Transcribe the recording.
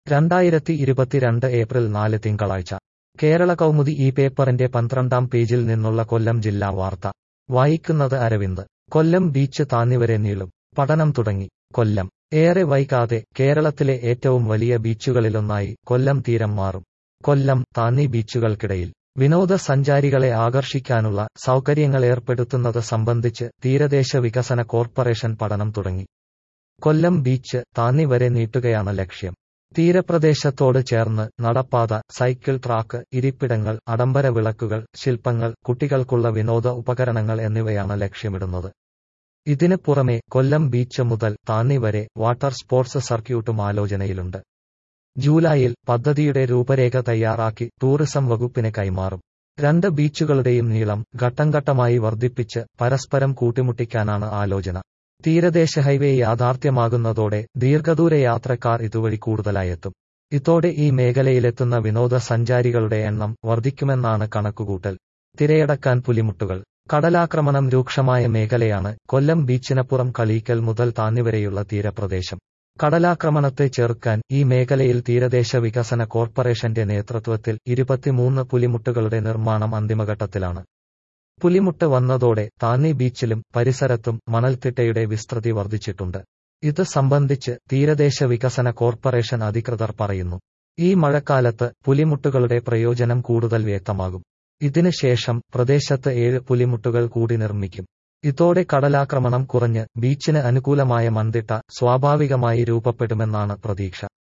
രണ്ടായിരത്തി ഇരുപത്തിരണ്ട് ഏപ്രിൽ നാല് തിങ്കളാഴ്ച കേരള കൗമുദി ഈ പേപ്പറിന്റെ പന്ത്രണ്ടാം പേജിൽ നിന്നുള്ള കൊല്ലം ജില്ലാ വാർത്ത വായിക്കുന്നത് അരവിന്ദ് കൊല്ലം ബീച്ച് താന്നിവരെ നീളും പഠനം തുടങ്ങി കൊല്ലം ഏറെ വൈകാതെ കേരളത്തിലെ ഏറ്റവും വലിയ ബീച്ചുകളിലൊന്നായി കൊല്ലം തീരം മാറും കൊല്ലം താന്നി ബീച്ചുകൾക്കിടയിൽ വിനോദസഞ്ചാരികളെ ആകർഷിക്കാനുള്ള സൗകര്യങ്ങൾ ഏർപ്പെടുത്തുന്നത് സംബന്ധിച്ച് തീരദേശ വികസന കോർപ്പറേഷൻ പഠനം തുടങ്ങി കൊല്ലം ബീച്ച് താന്നി വരെ നീട്ടുകയാണ് ലക്ഷ്യം തീരപ്രദേശത്തോട് ചേർന്ന് നടപ്പാത സൈക്കിൾ ട്രാക്ക് ഇരിപ്പിടങ്ങൾ അടമ്പര വിളക്കുകൾ ശില്പങ്ങൾ കുട്ടികൾക്കുള്ള വിനോദ ഉപകരണങ്ങൾ എന്നിവയാണ് ലക്ഷ്യമിടുന്നത് ഇതിന് പുറമെ കൊല്ലം ബീച്ച് മുതൽ താന്നി വരെ വാട്ടർ സ്പോർട്സ് സർക്യൂട്ടും ആലോചനയിലുണ്ട് ജൂലൈയിൽ പദ്ധതിയുടെ രൂപരേഖ തയ്യാറാക്കി ടൂറിസം വകുപ്പിന് കൈമാറും രണ്ട് ബീച്ചുകളുടെയും നീളം ഘട്ടംഘട്ടമായി വർദ്ധിപ്പിച്ച് പരസ്പരം കൂട്ടിമുട്ടിക്കാനാണ് ആലോചന തീരദേശ ഹൈവേ യാഥാർത്ഥ്യമാകുന്നതോടെ ദീർഘദൂര യാത്രക്കാർ ഇതുവഴി കൂടുതലായെത്തും ഇതോടെ ഈ മേഖലയിലെത്തുന്ന വിനോദസഞ്ചാരികളുടെ എണ്ണം വർദ്ധിക്കുമെന്നാണ് കണക്കുകൂട്ടൽ തിരയടക്കാൻ പുലിമുട്ടുകൾ കടലാക്രമണം രൂക്ഷമായ മേഖലയാണ് കൊല്ലം ബീച്ചിനപ്പുറം കളീക്കൽ മുതൽ താന്നിവരെയുള്ള തീരപ്രദേശം കടലാക്രമണത്തെ ചെറുക്കാൻ ഈ മേഖലയിൽ തീരദേശ വികസന കോർപ്പറേഷന്റെ നേതൃത്വത്തിൽ ഇരുപത്തിമൂന്ന് പുലിമുട്ടുകളുടെ നിർമ്മാണം അന്തിമഘട്ടത്തിലാണ് പുലിമുട്ട് വന്നതോടെ താന്നി ബീച്ചിലും പരിസരത്തും മണൽത്തിട്ടയുടെ വിസ്തൃതി വർദ്ധിച്ചിട്ടുണ്ട് ഇത് സംബന്ധിച്ച് തീരദേശ വികസന കോർപ്പറേഷൻ അധികൃതർ പറയുന്നു ഈ മഴക്കാലത്ത് പുലിമുട്ടുകളുടെ പ്രയോജനം കൂടുതൽ വ്യക്തമാകും ഇതിന് ശേഷം പ്രദേശത്ത് ഏഴ് പുലിമുട്ടുകൾ കൂടി നിർമ്മിക്കും ഇതോടെ കടലാക്രമണം കുറഞ്ഞ് ബീച്ചിന് അനുകൂലമായ മന്തിട്ട സ്വാഭാവികമായി രൂപപ്പെടുമെന്നാണ് പ്രതീക്ഷ